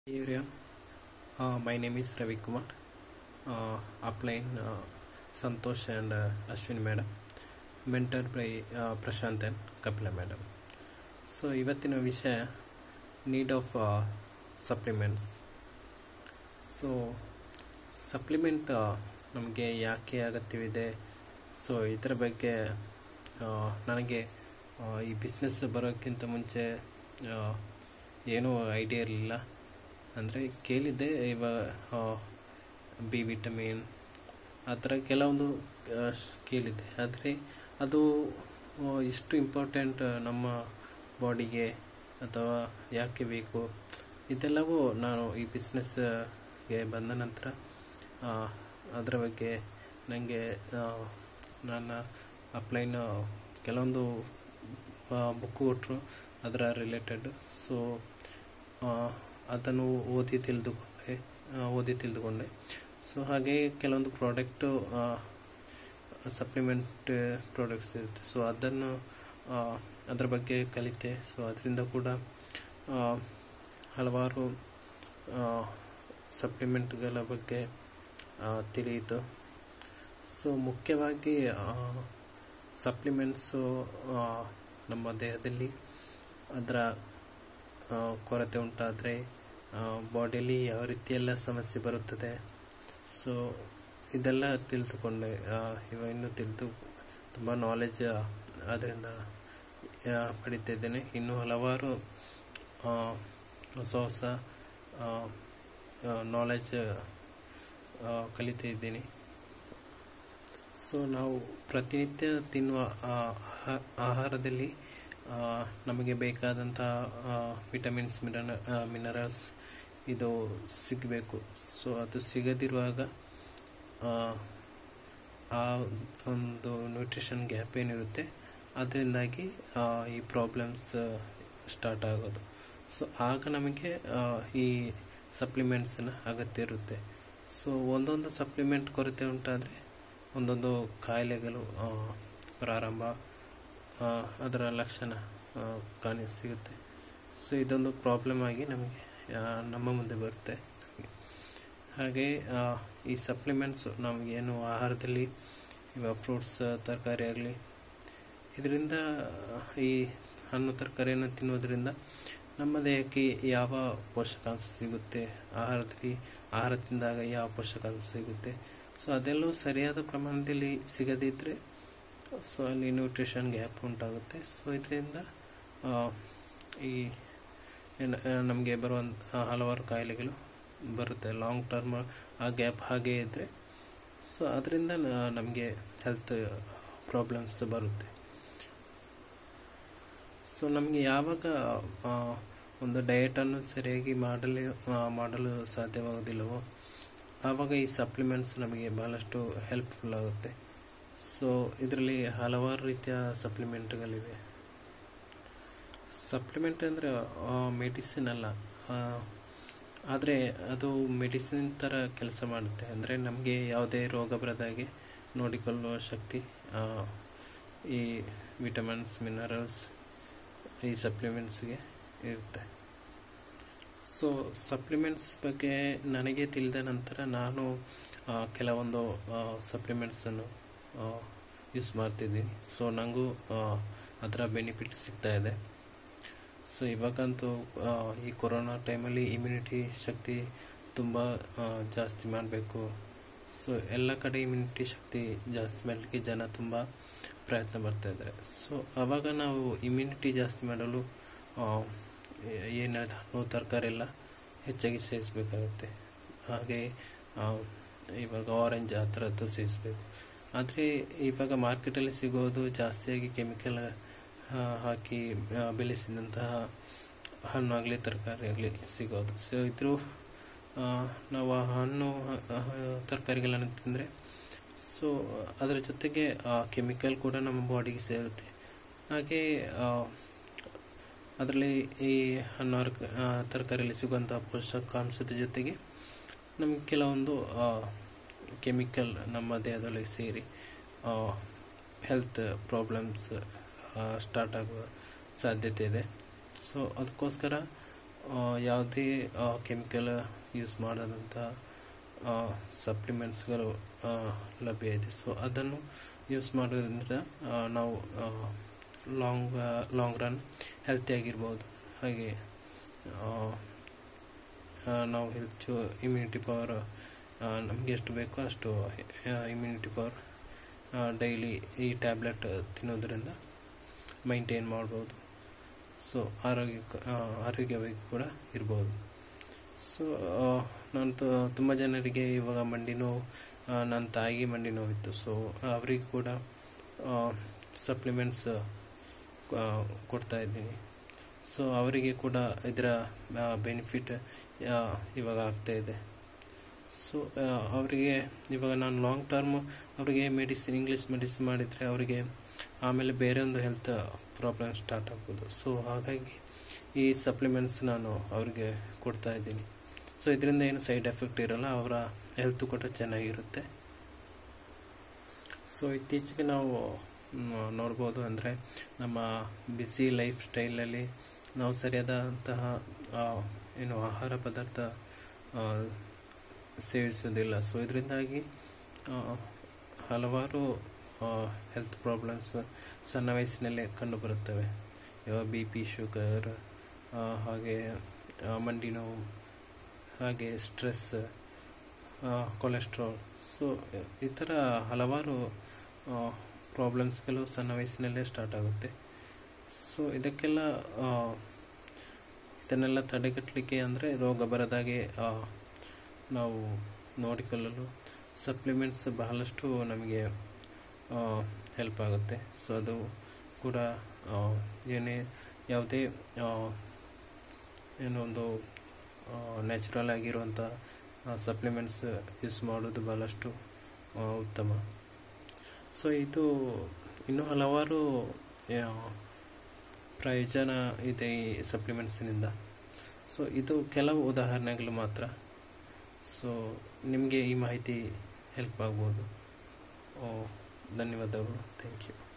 Hey everyone, uh, my name is Ravi Kumar. Uh, upline uh, Santosh and uh, Ashwin madam, mentored by uh, Prashant and Kapila madam. So ಇವತ್ತಿನ ವಿಷಯ need of supplements so supplement ನಮಗೆ ಯಾಕೆ ಅಗತ್ಯವಿದೆ so ಇದರ ಬಗ್ಗೆ ಆ, ನನಗೆ ಆ, ಈ ಬಿಸ್ನೆಸ್ ಬರೋಕ್ಕಿಂತ ಮುಂಚೆ ಆ, ಏನೂ ಐಡಿಯಾ ಇರಲಿಲ್ಲ ಅಂದರೆ ಕೇಳಿದ್ದೆ ಇವಾಗ ಬಿ ವಿಟಮಿನ್ ಆ ಥರ ಕೆಲವೊಂದು ಆ, ಶ್- ಕೇಳಿದ್ದೆ ಆದರೆ ಅದು ಆ, ಎಷ್ಟು ಇಂಪಾರ್ಟೆಂಟ್ ನಮ್ಮ ಬಾಡಿಗೆ ಅಥವಾ ಯಾಕೆ ಬೇಕು ಇದೆಲ್ಲವೂ ನಾನು ಈ ಬಿಸ್ನೆಸ್ಗೆ ಬಂದ ನಂತರ ಆ, ಅದರ ಬಗ್ಗೆ ನನಗೆ ನನ್ನ ಅಪ್ಲೈನ್ ಕೆಲವೊಂದು ಬುಕ್ ಕೊಟ್ಟರು ಅದರ ರಿಲೇಟೆಡ್ ಸೊ ಅದನ್ನು ಓದಿ ತಿಳಿದುಕೊಂಡೆ ಆ, ಓದಿ ತಿಳಿದುಕೊಂಡೆ ಸೊ ಹಾಗೆ ಕೆಲವೊಂದು ಪ್ರಾಡಕ್ಟು ಸಪ್ಲಿಮೆಂಟ್ ಪ್ರಾಡಕ್ಟ್ಸ್ ಇರುತ್ತೆ ಸೊ ಅದನ್ನು ಆ, ಅದರ ಬಗ್ಗೆ ಕಲಿತೆ ಸೊ ಅದರಿಂದ ಕೂಡ ಆ, ಹಲವಾರು ಸಪ್ಲಿಮೆಂಟ್ಗಳ ಬಗ್ಗೆ ಆ, ತಿಳಿಯಿತು ಸೊ ಮುಖ್ಯವಾಗಿ ಸಪ್ಲಿಮೆಂಟ್ಸು ನಮ್ಮ ದೇಹದಲ್ಲಿ ಅದರ ಆ, ಕೊರತೆ ಉಂಟಾದರೆ ಬಾಡಿಯಲ್ಲಿ ಯಾವ ರೀತಿಯೆಲ್ಲ ಸಮಸ್ಯೆ ಬರುತ್ತದೆ ಸೊ ಇದೆಲ್ಲ ತಿಳಿದುಕೊಂಡೆ ಆ, ಇವ ಇನ್ನು ತಿಳಿದು ತುಂಬ ನಾಲೆಜ್ ಅದರಿಂದ ಆ, ಪಡಿತಿದ್ದೇನೆ ಇನ್ನು ಹಲವಾರು ಆ, ಹೊಸ ಹೊಸ ನಾಲೆಜ್ ಕಲಿತಾ ಇದ್ದೀನಿ ಸೊ ನಾವು ಪ್ರತಿನಿತ್ಯ ತಿನ್ನುವ ಆ, ಆಹಾ- ಆಹಾರದಲ್ಲಿ ಆ, ನಮಗೆ ಬೇಕಾದಂತಹ ವಿಟಮಿನ್ಸ್ ಮಿನರ ಮಿನರಲ್ಸ್ ಇದು ಸಿಗಬೇಕು ಸೊ ಅದು ಸಿಗದಿರುವಾಗ ಆ, ಆ ಒಂದು ನ್ಯೂಟ್ರಿಷನ್ ಗ್ಯಾಪ್ ಏನಿರುತ್ತೆ ಅದರಿಂದಾಗಿ ಆ, ಈ ಪ್ರಾಬ್ಲಮ್ಸ್ ಸ್ಟಾರ್ಟ್ ಆಗೋದು ಸೊ ಆಗ ನಮಗೆ ಆ, ಈ ಸಪ್ಲಿಮೆಂಟ್ಸ್ನ ಅಗತ್ಯ ಇರುತ್ತೆ ಸೊ ಒಂದೊಂದು ಸಪ್ಲಿಮೆಂಟ್ ಕೊರತೆ ಉಂಟಾದರೆ ಒಂದೊಂದು ಕಾಯಿಲೆಗಳು ಆ, ಪ್ರಾರಂಭ ಆ, ಅದರ ಲಕ್ಷಣ ಆ, ಕಾಣ ಸಿಗುತ್ತೆ ಸೊ ಇದೊಂದು ಪ್ರಾಬ್ಲಮ್ ಆಗಿ ನಮಗೆ ಆ, ನಮ್ಮ ಮುಂದೆ ಬರುತ್ತೆ ಹಾಗೆ ಆ, ಈ ಸಪ್ಲಿಮೆಂಟ್ಸು ನಮಗೇನು ಆಹಾರದಲ್ಲಿ ಇವಾಗ ಫ್ರೂಟ್ಸ್ ತರಕಾರಿ ಆಗಲಿ ಇದರಿಂದ ಈ ಹಣ್ಣು ತರಕಾರಿಯನ್ನು ತಿನ್ನೋದ್ರಿಂದ ನಮ್ಮ ದೇಹಕ್ಕೆ ಯಾವ ಪೋಷಕಾಂಶ ಸಿಗುತ್ತೆ ಆಹಾರದಲ್ಲಿ ಆಹಾರ ತಿಂದಾಗ ಯಾವ ಪೋಷಕಾಂಶ ಸಿಗುತ್ತೆ ಸೊ ಅದೆಲ್ಲವೂ ಸರಿಯಾದ ಪ್ರಮಾಣದಲ್ಲಿ ಸಿಗದಿದ್ದರೆ ಸೊ ಅಲ್ಲಿ ನ್ಯೂಟ್ರಿಷನ್ ಗ್ಯಾಪ್ ಉಂಟಾಗುತ್ತೆ ಸೊ ಇದರಿಂದ ಈ ನಮಗೆ ಬರುವಂಥ ಹಲವಾರು ಕಾಯಿಲೆಗಳು ಬರುತ್ತೆ ಲಾಂಗ್ ಟರ್ಮ್ ಆ ಗ್ಯಾಪ್ ಹಾಗೇ ಇದ್ದರೆ ಸೊ ಅದರಿಂದ ನಮಗೆ ಹೆಲ್ತ್ ಪ್ರಾಬ್ಲಮ್ಸ್ ಬರುತ್ತೆ ಸೊ ನಮಗೆ ಯಾವಾಗ ಆ, ಒಂದು ಡಯಟನ್ನು ಸರಿಯಾಗಿ ಮಾಡಲು ಆ, ಮಾಡಲು ಸಾಧ್ಯವಾಗೋದಿಲ್ಲವೋ ಆವಾಗ ಈ ಸಪ್ಲಿಮೆಂಟ್ಸ್ ನಮಗೆ ಬಹಳಷ್ಟು ಹೆಲ್ಪ್ಫುಲ್ ಆಗುತ್ತೆ ಸೊ ಇದರಲ್ಲಿ ಹಲವಾರು ರೀತಿಯ ಸಪ್ಲಿಮೆಂಟ್ಗಳಿವೆ ಸಪ್ಲಿಮೆಂಟ್ ಅಂದರೆ ಮೆಡಿಸಿನ್ ಅಲ್ಲ ಆದರೆ ಅದು ಮೆಡಿಸಿನ್ ಥರ ಕೆಲಸ ಮಾಡುತ್ತೆ ಅಂದರೆ ನಮಗೆ ಯಾವುದೇ ರೋಗ ಬರದಾಗೆ ನೋಡಿಕೊಳ್ಳುವ ಶಕ್ತಿ ಆ, ಈ ವಿಟಮಿನ್ಸ್ ಮಿನರಲ್ಸ್ ಈ ಸಪ್ಲಿಮೆಂಟ್ಸ್ಗೆ ಇರುತ್ತೆ ಸೊ ಸಪ್ಲಿಮೆಂಟ್ಸ್ ಬಗ್ಗೆ ನನಗೆ ತಿಳಿದ ನಂತರ ನಾನು ಆ, ಕೆಲವೊಂದು ಸಪ್ಲಿಮೆಂಟ್ಸನ್ನು ಯೂಸ್ ಮಾಡ್ತಿದ್ದೀನಿ ಸೊ ನನಗೂ ಆ, ಅದರ ಬೆನಿಫಿಟ್ ಸಿಗ್ತಾ ಇದೆ ಸೊ ಇವಾಗಂತೂ ಆ, ಈ ಕೊರೋನಾ ಟೈಮಲ್ಲಿ ಇಮ್ಯುನಿಟಿ ಶಕ್ತಿ ತುಂಬ ಆ, ಜಾಸ್ತಿ ಮಾಡಬೇಕು ಸೊ ಎಲ್ಲ ಕಡೆ ಇಮ್ಯುನಿಟಿ ಶಕ್ತಿ ಜಾಸ್ತಿ ಮಾಡಲಿಕ್ಕೆ ಜನ ತುಂಬ ಪ್ರಯತ್ನ ಮಾಡ್ತಾ ಇದ್ದಾರೆ ಸೊ ಆವಾಗ ನಾವು ಇಮ್ಯುನಿಟಿ ಜಾಸ್ತಿ ಮಾಡಲು ಆ, ಏ- ಏನಾದ ಹಣ್ಣು ತರಕಾರಿ ಎಲ್ಲ ಹೆಚ್ಚಾಗಿ ಸೇವಿಸಬೇಕಾಗುತ್ತೆ ಹಾಗೆ ಆ, ಇವಾಗ ಆರೆಂಜ್ ಆ ಥರದ್ದು ಸೇವಿಸಬೇಕು ಆದರೆ ಇವಾಗ ಮಾರ್ಕೆಟಲ್ಲಿ ಸಿಗೋದು ಜಾಸ್ತಿಯಾಗಿ ಕೆಮಿಕಲ್ ಹಾಕಿ ಆ, ಬೆಳೆಸಿದಂತಹ ಹಣ್ಣು ಆಗಲಿ ತರಕಾರಿ ಆಗಲಿ ಸಿಗೋದು ಸೊ ಇದ್ರೂ ಆ, ನಾವು ಆ ಹಣ್ಣು ತರಕಾರಿಗಳನ್ನು ತಿಂದರೆ ಸೊ ಅದರ ಜೊತೆಗೆ ಕೆಮಿಕಲ್ ಕೂಡ ನಮ್ಮ ಬಾಡಿಗೆ ಸೇರುತ್ತೆ ಹಾಗೆ ಆ, ಅದರಲ್ಲಿ ಈ ಹಣ್ಣು ತರಕಾರಿಯಲ್ಲಿ ಸಿಗುವಂಥ ಪೋಷಕಾಂಶದ ಜೊತೆಗೆ ನಮಗೆ ಕೆಲವೊಂದು ಕೆಮಿಕಲ್ ನಮ್ಮ ದೇಹದಲ್ಲಿ ಸೇರಿ ಹೆಲ್ತ್ ಪ್ರಾಬ್ಲಮ್ಸ್ ಸ್ಟಾರ್ಟ್ ಆಗುವ ಸಾಧ್ಯತೆ ಇದೆ ಸೊ ಅದಕ್ಕೋಸ್ಕರ ಯಾವುದೇ ಕೆಮಿಕಲ್ ಯೂಸ್ ಮಾಡದಂಥ ಸಪ್ಲಿಮೆಂಟ್ಸ್ಗಳು ಲಭ್ಯ ಇದೆ ಸೊ ಅದನ್ನು ಯೂಸ್ ಮಾಡೋದ್ರಿಂದ ನಾವು ಲಾಂಗ್ ಲಾಂಗ್ ರನ್ ಹೆಲ್ತಿಯಾಗಿರ್ಬೋದು ಹಾಗೆ ನಾವು ಹೆಚ್ಚು ಇಮ್ಯುನಿಟಿ ಪವರ್ ನಮಗೆ ಎಷ್ಟು ಬೇಕೋ ಅಷ್ಟು ಇಮ್ಯುನಿಟಿ ಪವರ್ ಡೈಲಿ ಈ ಟ್ಯಾಬ್ಲೆಟ್ ತಿನ್ನೋದ್ರಿಂದ ಮೈಂಟೈನ್ ಮಾಡ್ಬೋದು ಸೊ ಆರೋಗ್ಯ ಆರೋಗ್ಯವಾಗಿ ಕೂಡ ಇರ್ಬೋದು ಸೊ ನಾನು ತುಂಬ ಜನರಿಗೆ ಇವಾಗ ಮಂಡಿ ನೋವು ನನ್ನ ತಾಯಿಗೆ ಮಂಡಿ ನೋವಿತ್ತು ಸೊ ಅವರಿಗೆ ಕೂಡ ಸಪ್ಲಿಮೆಂಟ್ಸ್ ಕೊಡ್ತಾ ಇದ್ದೀನಿ ಸೊ ಅವರಿಗೆ ಕೂಡ ಇದರ ಬೆನಿಫಿಟ್ ಇವಾಗ ಆಗ್ತಾ ಇದೆ ಸೊ ಅವರಿಗೆ ಇವಾಗ ನಾನು ಲಾಂಗ್ ಟರ್ಮ್ ಅವರಿಗೆ ಮೆಡಿಸಿನ್ ಇಂಗ್ಲೀಷ್ ಮೆಡಿಸಿನ್ ಮಾಡಿದರೆ ಅವರಿಗೆ ಆಮೇಲೆ ಬೇರೆ ಒಂದು ಹೆಲ್ತ್ ಪ್ರಾಬ್ಲಮ್ ಸ್ಟಾರ್ಟ್ ಆಗ್ಬೋದು ಸೊ ಹಾಗಾಗಿ ಈ ಸಪ್ಲಿಮೆಂಟ್ಸ್ ನಾನು ಅವ್ರಿಗೆ ಕೊಡ್ತಾ ಇದ್ದೀನಿ ಸೊ ಇದರಿಂದ ಏನು ಸೈಡ್ ಎಫೆಕ್ಟ್ ಇರೋಲ್ಲ ಅವರ ಹೆಲ್ತ್ ಕೂಡ ಚೆನ್ನಾಗಿರುತ್ತೆ ಸೊ ಇತ್ತೀಚೆಗೆ ನಾವು ನೋಡ್ಬೋದು ಅಂದರೆ ನಮ್ಮ ಬಿಸಿ ಲೈಫ್ ಸ್ಟೈಲಲ್ಲಿ ನಾವು ಸರಿಯಾದಂತಹ ಏನು ಆಹಾರ ಪದಾರ್ಥ ಸೇವಿಸೋದಿಲ್ಲ ಸೊ ಇದರಿಂದಾಗಿ ಹಲವಾರು ಹೆಲ್ತ್ ಪ್ರಾಬ್ಲಮ್ಸ್ ಸಣ್ಣ ವಯಸ್ಸಿನಲ್ಲೇ ಕಂಡುಬರುತ್ತವೆ ಇವಾಗ ಬಿ ಪಿ ಶುಗರ್ ಹಾಗೆ ಮಂಡಿ ನೋವು ಹಾಗೆ ಸ್ಟ್ರೆಸ್ ಕೊಲೆಸ್ಟ್ರಾಲ್ ಸೊ ಈ ಥರ ಹಲವಾರು ಪ್ರಾಬ್ಲಮ್ಸ್ಗಳು ಸಣ್ಣ ವಯಸ್ಸಿನಲ್ಲೇ ಸ್ಟಾರ್ಟ್ ಆಗುತ್ತೆ ಸೊ ಇದಕ್ಕೆಲ್ಲ ಇದನ್ನೆಲ್ಲ ತಡೆಗಟ್ಟಲಿಕ್ಕೆ ಅಂದರೆ ರೋಗ ಬರದಾಗೆ ನಾವು ನೋಡಿಕೊಳ್ಳಲು ಸಪ್ಲಿಮೆಂಟ್ಸ್ ಬಹಳಷ್ಟು ನಮಗೆ ಹೆಲ್ಪ್ ಆಗುತ್ತೆ ಸೊ ಅದು ಕೂಡ ಏನೇ ಯಾವುದೇ ಏನೋ ಒಂದು ನ್ಯಾಚುರಲ್ ಆಗಿರುವಂಥ ಸಪ್ಲಿಮೆಂಟ್ಸ್ ಯೂಸ್ ಮಾಡೋದು ಬಹಳಷ್ಟು ಉತ್ತಮ ಸೊ ಇದು ಇನ್ನೂ ಹಲವಾರು ಪ್ರಯೋಜನ ಇದೆ ಈ ಸಪ್ಲಿಮೆಂಟ್ಸಿನಿಂದ ಸೊ ಇದು ಕೆಲವು ಉದಾಹರಣೆಗಳು ಮಾತ್ರ ಸೊ ನಿಮಗೆ ಈ ಮಾಹಿತಿ ಹೆಲ್ಪ್ ಆಗ್ಬೋದು ಧನ್ಯವಾದಗಳು ಥ್ಯಾಂಕ್ ಯು